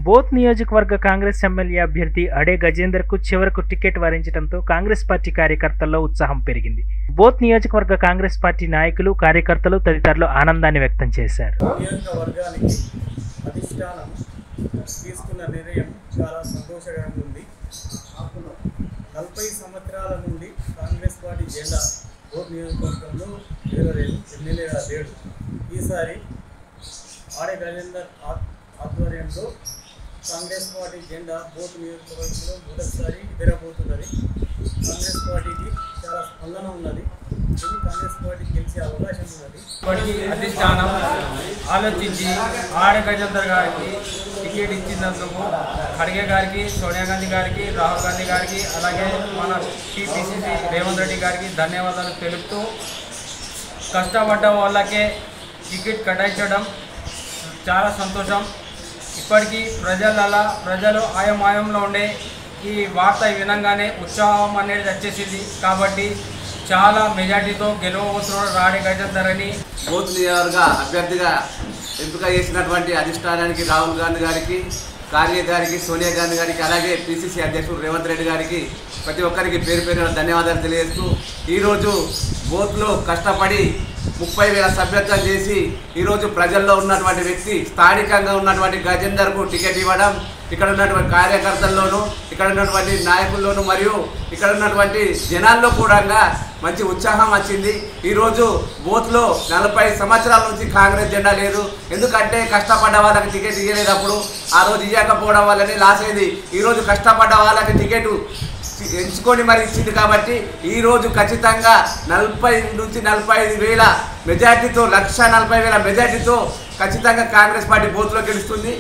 both నియోజకవర్గ Congress MLA అభ్యర్థి అడే గజేందర్ కు చివరకు టికెట్ వరించడంతో కాంగ్రెస్ పార్టీ కార్యకర్తల్లో ఉత్సాహం పెరిగింది బోత్ నియోజకవర్గ కాంగ్రెస్ పార్టీ నాయకులు కార్యకర్తలు తదితరులు ఆనందాన్ని వ్యక్తం చేశారు నియోజకవర్గానికి అధిష్టానం తీసుకున్న నిర్ణయం చాలా సంతోషకరంగా ఉంది నలభై సంవత్సరాల నుండి కాంగ్రెస్ పార్టీ జెండా ఓట్ నియోజకవర్గంలో ఎగరలేదు ఎమ్మెల్యేగా లేడు ఈసారి ఆడే గజేందర్ ఆ- ఆధ్వర్యంలో కాంగ్రెస్ పార్టీ జెండా బోత్ నియోజకవర్గంలో మొదటిసారి ఎగరబోతున్నది కాంగ్రెస్ పార్టీకి చాలా స్పందన ఉన్నది ఇది కాంగ్రెస్ పార్టీ గెలిచే అవకాశం ఉన్నది ఇప్పటికీ అధిష్టానం ఆలోచించి ఆడ గజేందర్ గారికి టికెట్ ఇచ్చినందుకు ఖడ్గే గారికి సోనియా గాంధీ గారికి రాహుల్ గాంధీ గారికి అలాగే మన టీపీసీసీ రేవంత్ రెడ్డి గారికి ధన్యవాదాలు తెలుపుతూ కష్టపడ్డ వాళ్ళకే టికెట్ కేటాయించడం చాలా సంతోషం ఇప్పటికీ ప్రజలలో ప్రజలు ఆయమాయంలో ఉండే ఈ వార్త వినంగానే ఉత్సాహం అనేది వచ్చేసింది కాబట్టి చాలా మెజార్టీతో గెలవబోతున్నాడు రాడే గజేందర్ అని బూత్ నియోజకవర్గ అభ్యర్థిగా ఎంపిక చేసినటువంటి అధిష్టానానికి రాహుల్ గాంధీ గారికి కార్య గారికి సోనియా గాంధీ గారికి అలాగే పిసిసి అధ్యక్షుడు రేవంత్ రెడ్డి గారికి ప్రతి ఒక్కరికి పేరు పేరున ధన్యవాదాలు తెలియజేస్తూ ఈరోజు బూత్లో కష్టపడి ముప్పై వేల సభ్యత్వం చేసి ఈరోజు ప్రజల్లో ఉన్నటువంటి వ్యక్తి స్థానికంగా ఉన్నటువంటి గజేందర్కు టికెట్ ఇవ్వడం ఇక్కడ ఉన్నటువంటి కార్యకర్తల్లోనూ ఇక్కడ ఉన్నటువంటి నాయకుల్లోనూ మరియు ఇక్కడ ఉన్నటువంటి జనాల్లో కూడా మంచి ఉత్సాహం వచ్చింది ఈరోజు బూత్లో నలభై సంవత్సరాల నుంచి కాంగ్రెస్ జెండా లేదు ఎందుకంటే కష్టపడ్డ వాళ్ళకి టికెట్ ఇవ్వలేదప్పుడు ఆ రోజు ఇవ్వకపోవడం వల్లనే లాస్ అయింది ఈరోజు కష్టపడ్డ వాళ్ళకి టికెట్ ఎంచుకొని మరి ఇచ్చింది కాబట్టి ఈరోజు ఖచ్చితంగా నలభై నుంచి నలభై ఐదు వేల మెజార్టీతో లక్ష నలభై వేల మెజార్టీతో ఖచ్చితంగా కాంగ్రెస్ పార్టీ బూత్లో గెలుస్తుంది